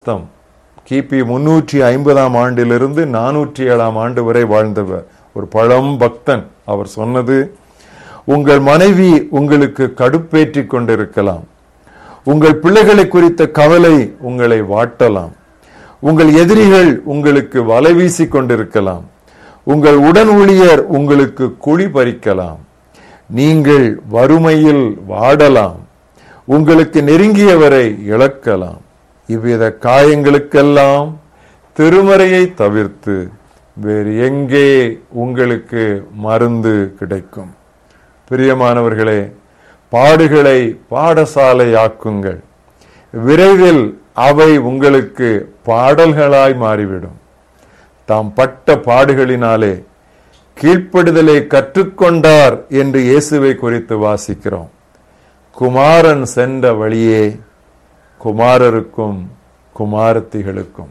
அர்த்தம் கிபி முன்னூற்றி ஐம்பதாம் ஆண்டிலிருந்து நானூற்றி ஏழாம் ஆண்டு வரை வாழ்ந்தவர் ஒரு பழம் பக்தன் அவர் சொன்னது உங்கள் மனைவி உங்களுக்கு கடுப்பேற்றி கொண்டிருக்கலாம் உங்கள் பிள்ளைகளை குறித்த கவலை உங்களை வாட்டலாம் உங்கள் எதிரிகள் உங்களுக்கு வலை வீசிக் கொண்டிருக்கலாம் உங்கள் உடன் ஊழியர் உங்களுக்கு குழி பறிக்கலாம் நீங்கள் வறுமையில் வாடலாம் உங்களுக்கு நெருங்கியவரை இழக்கலாம் இவ்வித காயங்களுக்கெல்லாம் திருமறையை தவிர்த்து வேறு எங்கே உங்களுக்கு மருந்து கிடைக்கும் பிரியமானவர்களே பாடுகளை பாடசாலையாக்குங்கள் விரைவில் அவை உங்களுக்கு பாடல்களாய் மாறிவிடும் தாம் பட்ட பாடுகளினாலே கீழ்ப்படுதலை கற்றுக்கொண்டார் என்று இயேசுவை குறித்து வாசிக்கிறோம் குமாரன் சென்ற வழியே குமாரருக்கும் குமாரத்திகளுக்கும்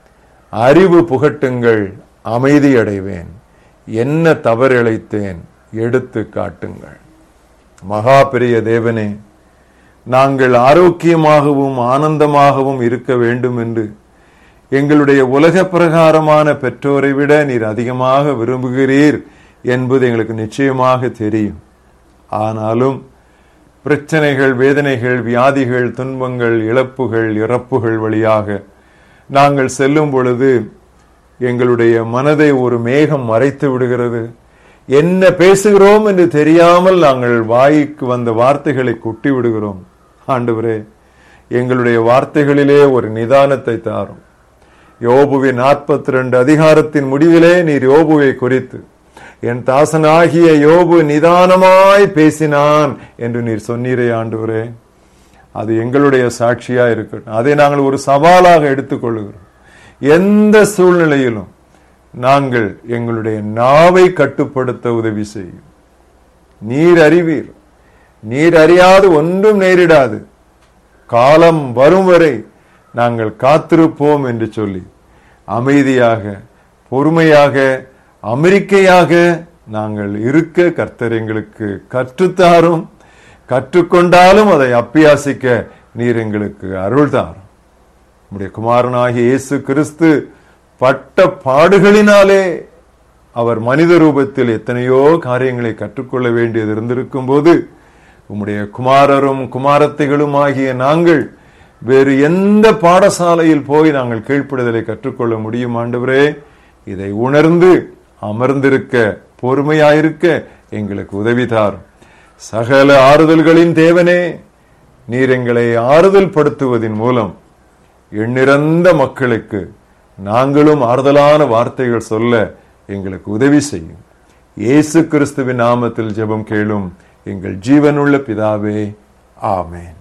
அறிவு புகட்டுங்கள் அமைதியடைவேன் என்ன தவறிழைத்தேன் எடுத்து காட்டுங்கள் மகா பெரிய தேவனே நாங்கள் ஆரோக்கியமாகவும் ஆனந்தமாகவும் இருக்க வேண்டும் என்று எங்களுடைய உலக பிரகாரமான பெற்றோரை விட நீர் அதிகமாக விரும்புகிறீர் என்பது எங்களுக்கு நிச்சயமாக தெரியும் ஆனாலும் பிரச்சனைகள் வேதனைகள் வியாதிகள் துன்பங்கள் இழப்புகள் இறப்புகள் வழியாக நாங்கள் செல்லும் பொழுது எங்களுடைய மனதை ஒரு மேகம் மறைத்து விடுகிறது என்ன பேசுகிறோம் என்று தெரியாமல் நாங்கள் வாய்க்கு வந்த வார்த்தைகளை கொட்டி விடுகிறோம் ஆண்டவரே எங்களுடைய வார்த்தைகளிலே ஒரு நிதானத்தை தாரும் யோபுவின் நாற்பத்தி ரெண்டு அதிகாரத்தின் முடிவிலே நீர் யோபுவை குறித்து என் தாசனாகிய யோபு நிதானமாய் பேசினான் என்று நீர் சொன்னீரே ஆண்டவரே அது எங்களுடைய சாட்சியா இருக்கட்டும் அதை நாங்கள் ஒரு சவாலாக எடுத்துக்கொள்கிறோம் எந்த சூழ்நிலையிலும் நாங்கள் எங்களுடைய நாவை கட்டுப்படுத்த உதவி செய்யும் நீர் அறிவீர் நீர் அறியாது ஒன்றும் நேரிடாது காலம் வரும் வரை நாங்கள் காத்திருப்போம் என்று சொல்லி அமைதியாக பொறுமையாக அமெரிக்கையாக நாங்கள் இருக்க கர்த்தர் எங்களுக்கு கற்றுத்தாரும் கற்றுக்கொண்டாலும் அதை அப்பியாசிக்க நீர் எங்களுக்கு அருள் தாரும் நம்முடைய குமாரனாகிய இயேசு கிறிஸ்து பட்ட பாடுகளினாலே அவர் மனித ரூபத்தில் எத்தனையோ காரியங்களை கற்றுக்கொள்ள வேண்டியது இருந்திருக்கும் போது உம்முடைய குமாரரும் குமாரத்தைகளும் ஆகிய நாங்கள் வேறு எந்த பாடசாலையில் போய் நாங்கள் கீழ்ப்படுதலை கற்றுக்கொள்ள முடியும் ஆண்டவரே இதை உணர்ந்து அமர்ந்திருக்க பொறுமையாயிருக்க எங்களுக்கு உதவி தாரும் சகல ஆறுதல்களின் தேவனே நீர் எங்களை ஆறுதல் படுத்துவதன் மூலம் எண்ணிறந்த மக்களுக்கு நாங்களும் ஆறுதலான வார்த்தைகள் சொல்ல எங்களுக்கு உதவி செய்யும் இயேசு கிறிஸ்துவின் நாமத்தில் ஜெபம் கேளும் எங்கள் ஜீவனுள்ள பிதாவே ஆமேன்